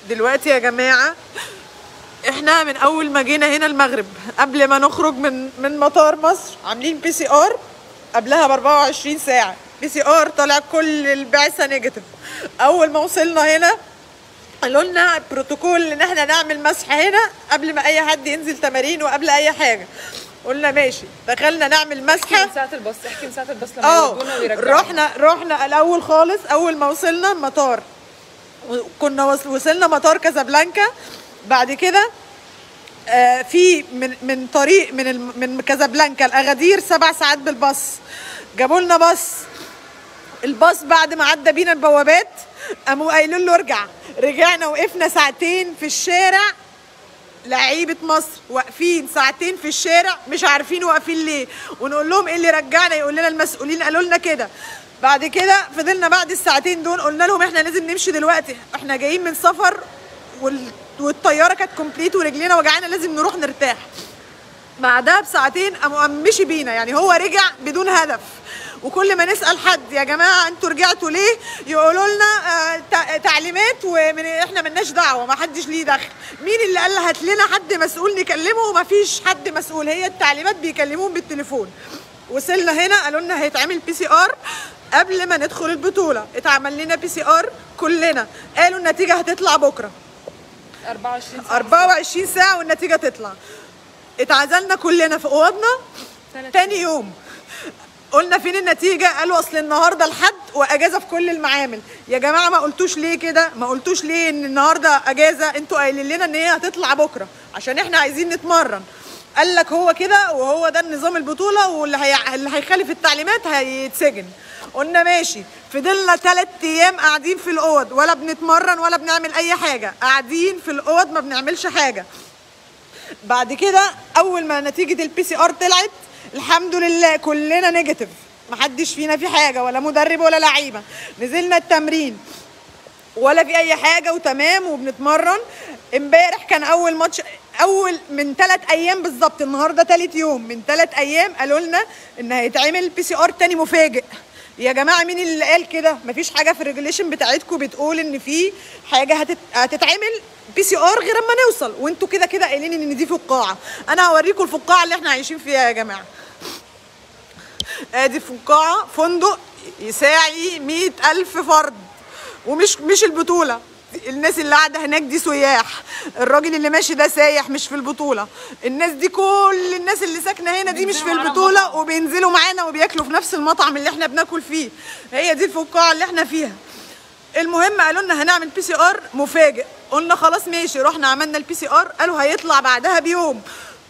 دلوقتي يا جماعه احنا من اول ما جينا هنا المغرب قبل ما نخرج من من مطار مصر عاملين بي سي ار قبلها ب 24 ساعه بي سي ار طالع كل البعثه نيجاتيف اول ما وصلنا هنا قالوا لنا بروتوكول ان احنا نعمل مسح هنا قبل ما اي حد ينزل تمارين وقبل اي حاجه قلنا ماشي دخلنا نعمل مسحه من ساعة الباص احكي من ساعة الباص لما اه يودونا ويرجعونا رحنا رحنا الاول خالص اول ما وصلنا المطار كنا وص- وصلنا مطار كازابلانكا بعد كده آه، في من من طريق من الم- من كازابلانكا لاغادير سبع ساعات بالباص جابوا لنا باص الباص بعد ما عدى بينا البوابات قاموا قايلين له ارجع رجعنا وقفنا ساعتين في الشارع لعيبه مصر واقفين ساعتين في الشارع مش عارفين واقفين ليه ونقول لهم ايه اللي رجعنا يقول لنا المسؤولين قالوا لنا كده بعد كده فضلنا بعد الساعتين دول قلنا لهم احنا لازم نمشي دلوقتي احنا جايين من سفر وال... والطياره كانت كومبليت ورجلينا وجعانا لازم نروح نرتاح بعدها بساعتين قام قام مشي بينا يعني هو رجع بدون هدف وكل ما نسال حد يا جماعه انتوا رجعتوا ليه يقولوا لنا آه، تع- تعليمات ومن احنا ملناش دعوه ما حدش ليه دخل مين اللي قال هات لنا حد مسؤول نكلمه وما فيش حد مسؤول هي التعليمات بيكلموهم بالتليفون وصلنا هنا قالوا لنا هيتعمل بي سي ار قبل ما ندخل البطوله اتعمل لنا بي سي ار كلنا قالوا النتيجه هتطلع بكره 24 ساعة 24 ساعه والنتيجه تطلع اتعزلنا كلنا في اوضنا تلات تاني يوم قلنا فين النتيجه قالوا اصل النهارده الحد واجازه في كل المعامل يا جماعه ما قلتوش ليه كده ما قلتوش ليه ان النهارده اجازه انتوا قايلين لنا ان هي هتطلع بكره عشان احنا عايزين نتمرن قال لك هو كده وهو ده نظام البطوله واللي هي... اللي هيخالف التعليمات هيتسجن قلنا ماشي فضلنا ثلاث ايام قاعدين في الاوض ولا بنتمرن ولا بنعمل اي حاجه قاعدين في الاوض ما بنعملش حاجه بعد كده اول ما نتيجه البي سي ار طلعت الحمد لله كلنا نيجاتيف محدش فينا في حاجه ولا مدرب ولا لعيبه نزلنا التمرين ولا في اي حاجه وتمام وبنتمرن امبارح كان اول ماتش اول من ثلاث ايام بالظبط النهارده ثالث يوم من ثلاث ايام قالوا لنا ان هيتعمل بي سي ار تاني مفاجئ يا جماعه مين اللي قال كده مفيش حاجه في الريجوليشن بتاعتكم بتقول ان في حاجه هتت... هتتعمل بي سي ار غير اما نوصل وانتوا كده كده قايلين ان دي فقاعه انا هوريكم الفقاعه اللي احنا عايشين فيها يا جماعه ادي فقاعه فندق يساعي مئة ألف فرد ومش مش البطولة الناس اللي قاعدة هناك دي سياح الراجل اللي ماشي ده سايح مش في البطولة الناس دي كل الناس اللي ساكنة هنا دي مش في بينزلوا معانا البطولة وبينزلوا معانا وبياكلوا في نفس المطعم اللي احنا بناكل فيه هي دي الفقاعة اللي احنا فيها المهم قالوا لنا هنعمل بي سي ار مفاجئ قلنا خلاص ماشي رحنا عملنا البي سي ار قالوا هيطلع بعدها بيوم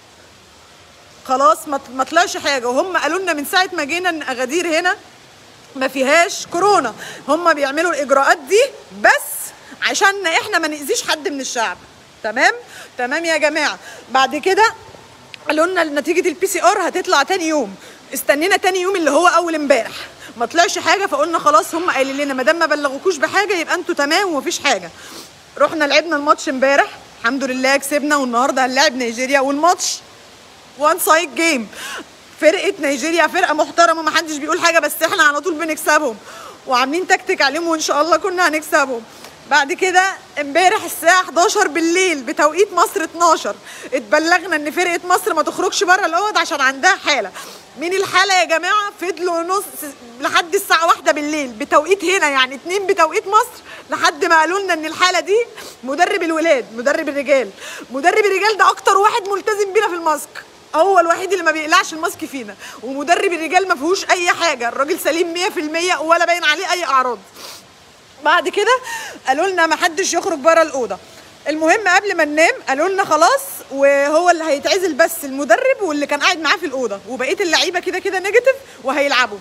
خلاص ما ما طلعش حاجه وهم قالوا لنا من ساعه ما جينا ان اغادير هنا ما فيهاش كورونا هم بيعملوا الاجراءات دي بس عشان احنا ما ناذيش حد من الشعب تمام تمام يا جماعه بعد كده قالوا لنا نتيجه البي سي ار هتطلع تاني يوم استنينا تاني يوم اللي هو اول امبارح ما طلعش حاجه فقلنا خلاص هم قايلين لنا ما دام ما بلغوكوش بحاجه يبقى انتوا تمام ومفيش حاجه رحنا لعبنا الماتش امبارح الحمد لله كسبنا والنهارده هنلاعب نيجيريا والماتش وان سايد جيم فرقه نيجيريا فرقه محترمه ما حدش بيقول حاجه بس احنا على طول بنكسبهم وعاملين تكتيك عليهم وان شاء الله كنا هنكسبهم بعد كده امبارح الساعه 11 بالليل بتوقيت مصر 12 اتبلغنا ان فرقه مصر ما تخرجش بره الاوض عشان عندها حاله مين الحاله يا جماعه فضلوا نص لحد الساعه واحدة بالليل بتوقيت هنا يعني اتنين بتوقيت مصر لحد ما قالوا لنا ان الحاله دي مدرب الولاد مدرب الرجال مدرب الرجال ده اكتر واحد ملتزم بينا في الماسك هو الوحيد اللي ما بيقلعش الماسك فينا ومدرب الرجال ما فيهوش اي حاجه الراجل سليم 100% ولا باين عليه اي اعراض بعد كده قالوا لنا ما حدش يخرج بره الاوضه المهم قبل ما ننام قالوا لنا خلاص وهو اللي هيتعزل بس المدرب واللي كان قاعد معاه في الاوضه وبقيه اللعيبه كده كده نيجاتيف وهيلعبوا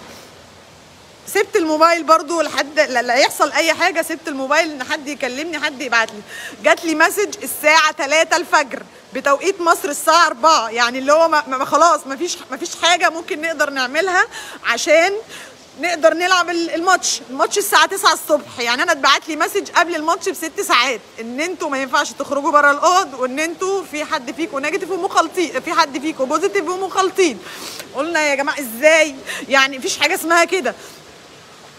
سبت الموبايل برضو لحد لا يحصل اي حاجه سبت الموبايل ان حد يكلمني حد يبعت لي جات لي مسج الساعه 3 الفجر بتوقيت مصر الساعه 4 يعني اللي هو ما ما خلاص ما فيش ما فيش حاجه ممكن نقدر نعملها عشان نقدر نلعب الماتش الماتش الساعه 9 الصبح يعني انا اتبعت لي مسج قبل الماتش بست ساعات ان انتوا ما ينفعش تخرجوا بره الاوض وان انتوا في حد فيكم نيجاتيف ومخالطين في حد فيكم بوزيتيف ومخالطين قلنا يا جماعه ازاي يعني مفيش حاجه اسمها كده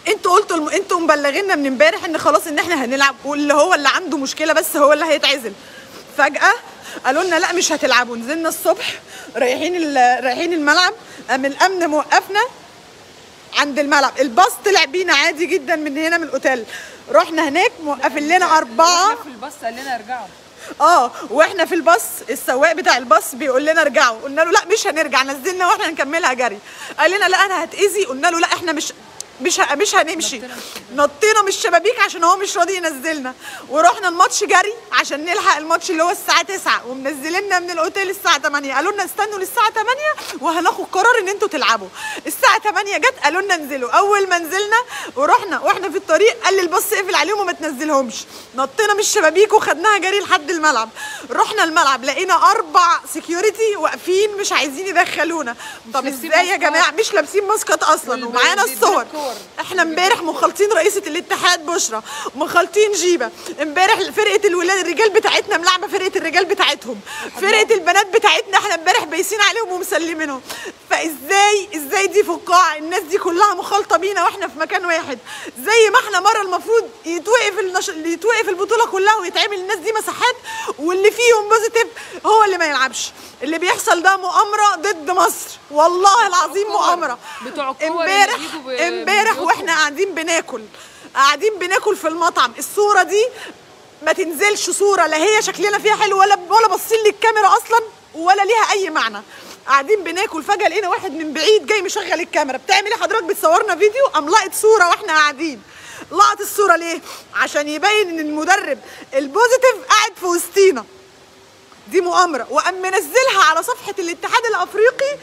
انتوا قلتوا الم... انتوا مبلغينا من امبارح ان خلاص ان احنا هنلعب واللي هو اللي عنده مشكله بس هو اللي هيتعزل فجاه قالوا لنا لا مش هتلعبوا نزلنا الصبح رايحين ال... رايحين الملعب قام الامن موقفنا عند الملعب الباص طلع بينا عادي جدا من هنا من الاوتيل رحنا هناك موقفين لنا اربعه واحنا في الباص قال لنا ارجعوا اه واحنا في الباص السواق بتاع الباص بيقول لنا ارجعوا قلنا له لا مش هنرجع نزلنا واحنا هنكملها جري قال لنا لا انا هتاذي قلنا له لا احنا مش مش ه- مش هنمشي نطينا من نطينا من الشبابيك عشان هو مش راضي ينزلنا ورحنا الماتش جري عشان نلحق الماتش اللي هو الساعه 9 ومنزليننا من الاوتيل الساعه 8 قالوا لنا استنوا للساعه 8 وهناخد قرار ان انتوا تلعبوا الساعه 8 جت قالوا لنا انزلوا اول ما نزلنا ورحنا واحنا في الطريق قال لي الباص اقفل عليهم وما تنزلهمش نطينا من الشبابيك وخدناها جري لحد الملعب رحنا الملعب لقينا اربع سكيورتي واقفين مش عايزين يدخلونا طب لابسين ازاي يا ماسكات. جماعه مش لابسين ماسكات اصلا وال- ومعانا بيدينا الصور الكور. احنا امبارح مخالطين رئيسه الاتحاد بشرى مخالطين جيبه امبارح فرقه الولاد الرجال بتاعتنا ملعبه فرقه الرجال بتاعتهم فرقه البنات بتاعتنا احنا امبارح بايسين عليهم ومسلمينهم فازاي ازاي دي فقاعه الناس دي كلها مخالطه بينا واحنا في مكان واحد زي ما احنا مره المفروض يتوقف النش... يتوقف البطوله كلها ويتعمل الناس دي مساحات واللي فيهم بوزيتيف هو اللي ما يلعبش اللي بيحصل ده مؤامره ضد مصر والله العظيم الكور. مؤامره بتوع الكور اللي امبارح بيجوا ب- امبارح بيطلبوا. واحنا قاعدين بناكل قاعدين بناكل في المطعم الصوره دي ما تنزلش صوره لا هي شكلنا فيها حلو ولا ولا باصين للكاميرا اصلا ولا ليها اي معنى قاعدين بناكل فجاه لقينا واحد من بعيد جاي مشغل الكاميرا بتعمل ايه حضرتك بتصورنا فيديو قام لقط صوره واحنا قاعدين لقط الصوره ليه عشان يبين ان المدرب البوزيتيف قاعد في وسطينا دي مؤامره وقام منزلها على صفحه الاتحاد الافريقي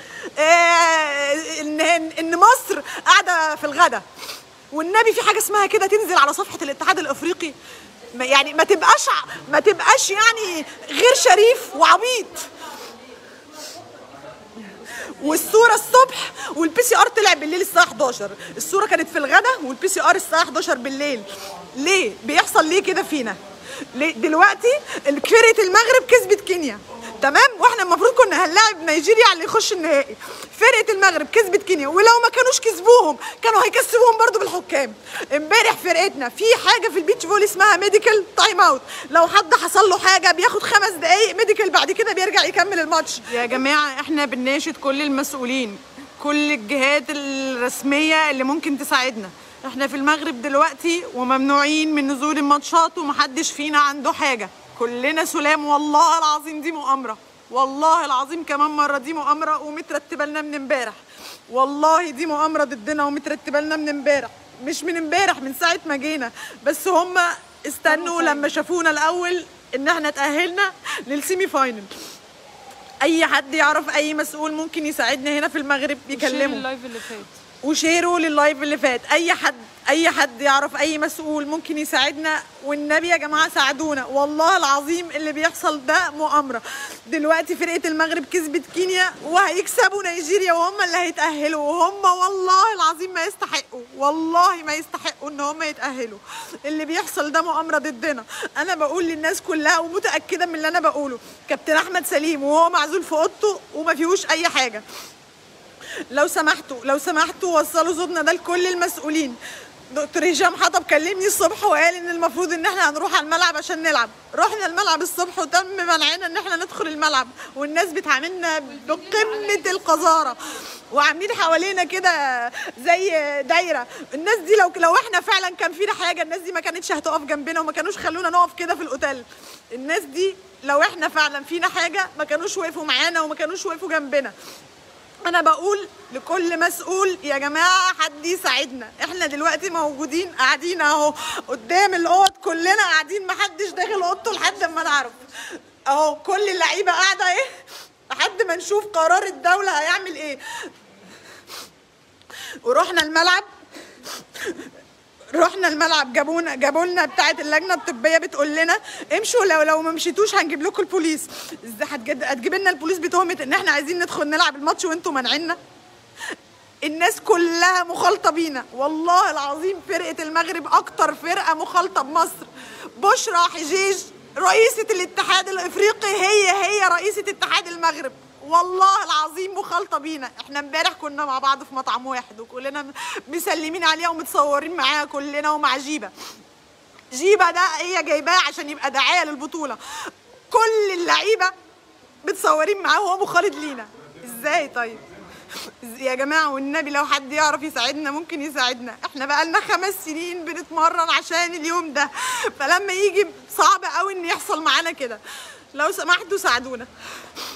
آه، ان ان مصر قاعده في الغدا والنبي في حاجه اسمها كده تنزل على صفحه الاتحاد الافريقي ما- يعني ما تبقاش ع- ما تبقاش يعني غير شريف وعبيط والصوره الصبح والبي سي ار طلع بالليل الساعه 11 الصوره كانت في الغدا والبي سي ار الساعه 11 بالليل ليه بيحصل ليه كده فينا ليه دلوقتي فرقه المغرب كسبت كينيا تمام واحنا المفروض كنا هنلاعب نيجيريا على اللي يخش النهائي فرقه المغرب كسبت كينيا ولو ما كانوش كسبوهم كانوا هيكسبوهم برضو بالحكام امبارح فرقتنا في حاجه في البيتش فولي اسمها ميديكال تايم اوت لو حد حصل له حاجه بياخد خمس دقائق ميديكال بعد كده بيرجع يكمل الماتش يا جماعه احنا بنناشد كل المسؤولين كل الجهات الرسميه اللي ممكن تساعدنا احنا في المغرب دلوقتي وممنوعين من نزول الماتشات ومحدش فينا عنده حاجه كلنا سلام والله العظيم دي مؤامره والله العظيم كمان مره دي مؤامره ومترتبه لنا من امبارح والله دي مؤامره ضدنا ومترتبه لنا من امبارح مش من امبارح من ساعه ما جينا بس هم استنوا لما شافونا الاول ان احنا تاهلنا للسيمي فاينل اي حد يعرف اي مسؤول ممكن يساعدنا هنا في المغرب شير يكلمه اللايف اللي فات وشيروا لللايف اللي فات اي حد اي حد يعرف اي مسؤول ممكن يساعدنا والنبي يا جماعه ساعدونا والله العظيم اللي بيحصل ده مؤامره دلوقتي فرقه المغرب كسبت كينيا وهيكسبوا نيجيريا وهم اللي هيتاهلوا وهم والله العظيم ما يستحقوا والله ما يستحقوا ان هم يتاهلوا اللي بيحصل ده مؤامره ضدنا انا بقول للناس كلها ومتاكده من اللي انا بقوله كابتن احمد سليم وهو معزول في اوضته وما فيهوش اي حاجه لو سمحتوا لو سمحتوا وصلوا صوتنا ده لكل المسؤولين دكتور هشام حطب كلمني الصبح وقال ان المفروض ان احنا هنروح على الملعب عشان نلعب رحنا الملعب الصبح وتم منعنا ان احنا ندخل الملعب والناس بتعاملنا بقمه القذاره وعاملين حوالينا كده زي دايره الناس دي لو لو احنا فعلا كان فينا حاجه الناس دي ما كانتش هتقف جنبنا وما كانوش خلونا نقف كده في الاوتيل الناس دي لو احنا فعلا فينا حاجه ما كانوش وقفوا معانا وما كانوش وقفوا جنبنا انا بقول لكل مسؤول يا جماعه حد يساعدنا احنا دلوقتي موجودين قاعدين اهو قدام الاوض كلنا قاعدين محدش داخل اوضته لحد ما نعرف اهو كل اللعيبه قاعده ايه لحد ما نشوف قرار الدوله هيعمل ايه ورحنا الملعب رحنا الملعب جابونا جابوا لنا بتاعه اللجنه الطبيه بتقول لنا امشوا لو لو ما مشيتوش هنجيب لكم البوليس ازاي هتجد هتجيب لنا البوليس بتهمه ان احنا عايزين ندخل نلعب الماتش وانتوا مانعيننا الناس كلها مخالطه بينا والله العظيم فرقه المغرب اكتر فرقه مخالطه بمصر بشرى حجيج رئيسه الاتحاد الافريقي هي هي رئيسه اتحاد المغرب والله العظيم مخالطه بينا احنا امبارح كنا مع بعض في مطعم واحد وكلنا مسلمين عليها ومتصورين معاها كلنا ومع جيبه جيبه ده هي جايباه عشان يبقى دعايه للبطوله كل اللعيبه متصورين معاه وهو مخالط لينا ازاي طيب يا جماعة والنبي لو حد يعرف يساعدنا ممكن يساعدنا احنا بقالنا خمس سنين بنتمرن عشان اليوم ده فلما يجي صعب قوي ان يحصل معانا كده لو سمحتوا ساعدونا